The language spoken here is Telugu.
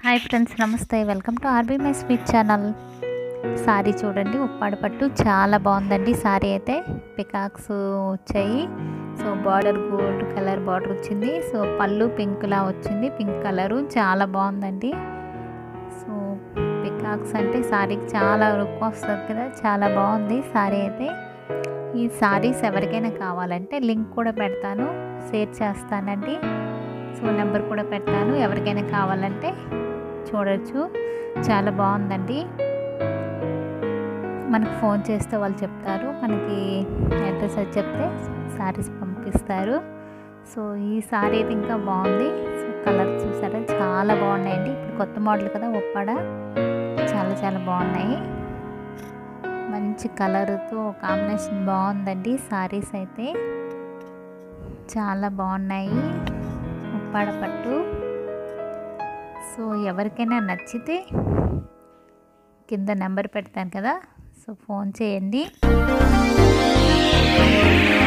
హాయ్ ఫ్రెండ్స్ నమస్తే welcome to RB my sweet channel sari చూడండి ఉప్పాడ పట్టు చాలా బాగుందండి సారీ అయితే పికాక్స్ వచ్చాయి so border gold colour border వచ్చింది సో పళ్ళు పింక్లా వచ్చింది పింక్ కలరు చాలా బాగుందండి సో పికాక్స్ అంటే సారీకి చాలా లుక్ వస్తుంది కదా చాలా బాగుంది సారీ అయితే ఈ సారీస్ ఎవరికైనా కావాలంటే లింక్ కూడా పెడతాను షేర్ చేస్తానండి సో నెంబర్ కూడా పెట్టాను ఎవరికైనా కావాలంటే చూడొచ్చు చాలా బాగుందండి మనకు ఫోన్ చేస్తే వాళ్ళు చెప్తారు మనకి అడ్రస్ అది చెప్తే సారీస్ పంపిస్తారు సో ఈ సారీ అయితే ఇంకా బాగుంది సో కలర్ చూసారా చాలా బాగున్నాయండి ఇప్పుడు కొత్త మోడల్ కదా ఒప్పాడ చాలా చాలా బాగున్నాయి మంచి కలర్తో కాంబినేషన్ బాగుందండి సారీస్ అయితే చాలా బాగున్నాయి ఉప్పాడ పట్టు సో ఎవరికైనా నచ్చితే కింద నెంబర్ పెడతాను కదా సో ఫోన్ చేయండి